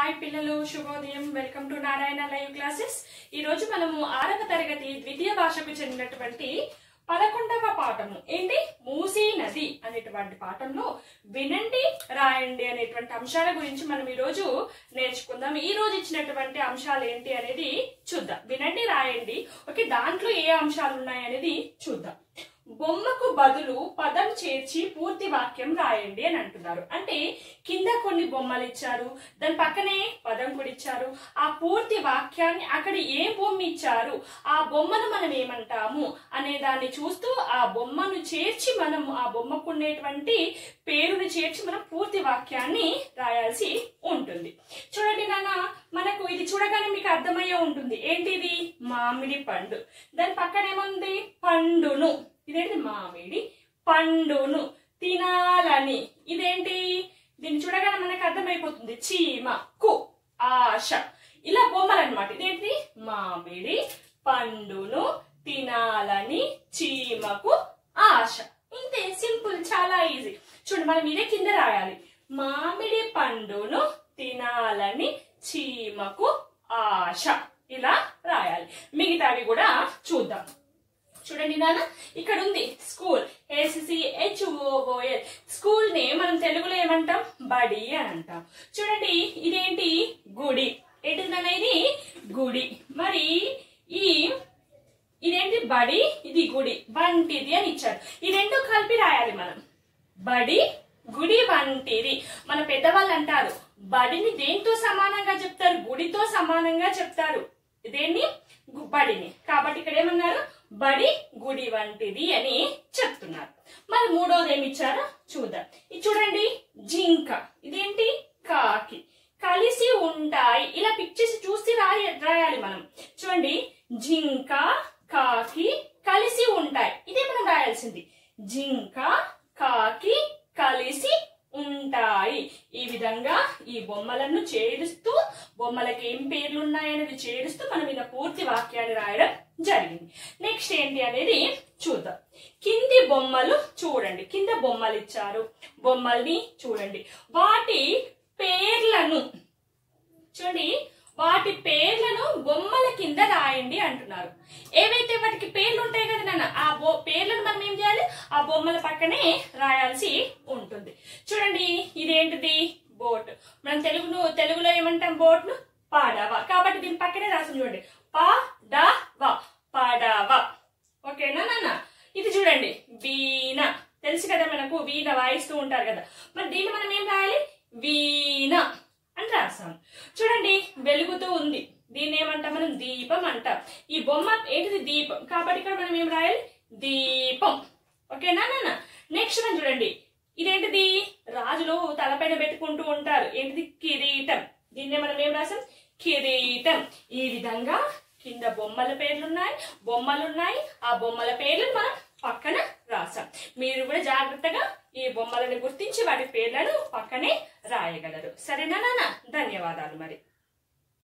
hi పిల్లలు శుభోదయం welcome to Narayana live classes ఈ రోజు మనము ఆరవ తరగతి ద్వితీయ భాషకు చెందినటువంటి పదకొండవ పాఠము ఏంటి మూసీ నది అనేటువంటి పాఠంలో వినండి రాయండి అనేటువంటి అంశాల గురించి మనం ఈ రోజు నేర్చుకుందాం ఈ రోజు ఇచ్చినటువంటి అంశాలు ఏంటి అనేది చూద్దాం వినండి రాయండి ఓకే దాంట్లో ఏ అంశాలు ఉన్నాయి అనేది చూద్దాం బొమ్మకు బదులు పదం చేర్చి పూర్తి వాక్యం రాయండి అని అంటున్నారు అంటే కింద కొన్ని బొమ్మలు ఇచ్చారు దాని పక్కనే పదం కూడా ఇచ్చారు ఆ పూర్తి వాక్యాన్ని అక్కడ ఏ బొమ్మ ఇచ్చారు ఆ బొమ్మను మనం ఏమంటాము అనే దాన్ని చూస్తూ ఆ బొమ్మను చేర్చి మనం ఆ బొమ్మకు ఉండేటువంటి పేరుని చేర్చి మనం పూర్తి వాక్యాన్ని రాయాల్సి ఉంటుంది చూడండి నాన్న మనకు ఇది చూడగానే మీకు అర్థమయ్యే ఉంటుంది ఏంటిది మామిడి పండు దాని పక్కన ఏముంది పండును ఇదేంటి మామిడి పండును తినాలని ఇదేంటి దీన్ని చూడగానే మనకు అర్థమైపోతుంది చీమ కు ఆశ ఇలా బొమ్మలు అనమాట ఇదేంటి మామిడి పండును తినాలని చీమకు ఆశ ఇంతే సింపుల్ చాలా ఈజీ చూడండి మనం ఇదే కింద రాయాలి మామిడి పండును తినాలని చీమకు ఆశ ఇలా రాయాలి మిగతావి కూడా చూద్దాం చూడండి నాన్న ఇక్కడ ఉంది స్కూల్ ఏసిసి హెచ్ఓఓఎల్ స్కూల్ ని మనం తెలుగులో ఏమంటాం బడి అని అంటాం చూడండి ఇదేంటి గుడి ఏంటిది నాన్న ఇది గుడి మరి ఈ ఇదేంటి బడి ఇది గుడి వంటిది అని ఇచ్చారు ఈ రెండు కలిపి రాయాలి మనం బడి గుడి వంటిది మన పెద్దవాళ్ళు అంటారు బడిని దేంతో సమానంగా చెప్తారు గుడితో సమానంగా చెప్తారు దేన్ని గు- బడిని కాబట్టి ఇక్కడ ఏమన్నారు బడి గుడి వంటిది అని చెప్తున్నారు మరి మూడోది ఏమి ఇచ్చారో చూద్దాం ఇది చూడండి జింక ఇదేంటి కాకి కలిసి ఉంటాయి ఇలా పిక్చర్స్ చూసి రాయ రాయాలి మనం చూడండి జింక కాకి కలిసి ఉంటాయి ఇదే మనం రాయాల్సింది జింక కాకి కలిసి ఉంటాయి ఈ విధంగా ఈ బొమ్మలను చేరుస్తూ బొమ్మలకి ఏం పేర్లు ఉన్నాయనేది చేరుస్తూ మనం ఇలా పూర్తి వాక్యాన్ని రాయడం జరిగింది నెక్స్ట్ ఏంటి అనేది చూద్దాం కింది బొమ్మలు చూడండి కింద బొమ్మలు ఇచ్చారు బొమ్మల్ని చూడండి వాటి పేర్లను చూడండి వాటి పేర్లను బొమ్మల కింద రాయండి అంటున్నారు ఏవైతే వాటికి పేర్లు ఉంటాయి కదా నాన్న ఆ బొ పేర్లను మనం ఏం చేయాలి ఆ బొమ్మల పక్కనే రాయాల్సి ఉంటుంది చూడండి ఇదేంటిది బోట్ మనం తెలుగును తెలుగులో ఏమంటాం బోట్ను పాడవ కాబట్టి దీని పక్కనే రాసి చూడండి పాడవ పాడవ ఓకేనా నాన్న ఇది చూడండి వీణ తెలుసు కదా మనకు వీణ వాయిస్తూ ఉంటారు కదా మరి దీన్ని మనం ఏం రాయాలి వీణ అని రాసాం చూడండి వెలుగుతూ ఉంది దీన్ని ఏమంటాం మనం దీపం అంటాం ఈ బొమ్మ ఏంటిది దీపం కాబట్టి ఇక్కడ మనం ఏం రాయాలి దీపం ఓకేనా నాన్న నెక్స్ట్ మనం చూడండి ఇదేంటిది రాజులు తలపైన పెట్టుకుంటూ ఉంటారు ఏంటిది కిరీటం దీన్నే మనం ఏం రాసాం కిరీటం ఈ విధంగా కింద బొమ్మల పేర్లు ఉన్నాయి బొమ్మలు ఉన్నాయి ఆ బొమ్మల పేర్లు మనం పక్కన రాసాం మీరు కూడా జాగ్రత్తగా ఈ బొమ్మలను గుర్తించి వాటి పేర్లను పక్కనే రాయగలరు సరేనా నాన్న ధన్యవాదాలు మరి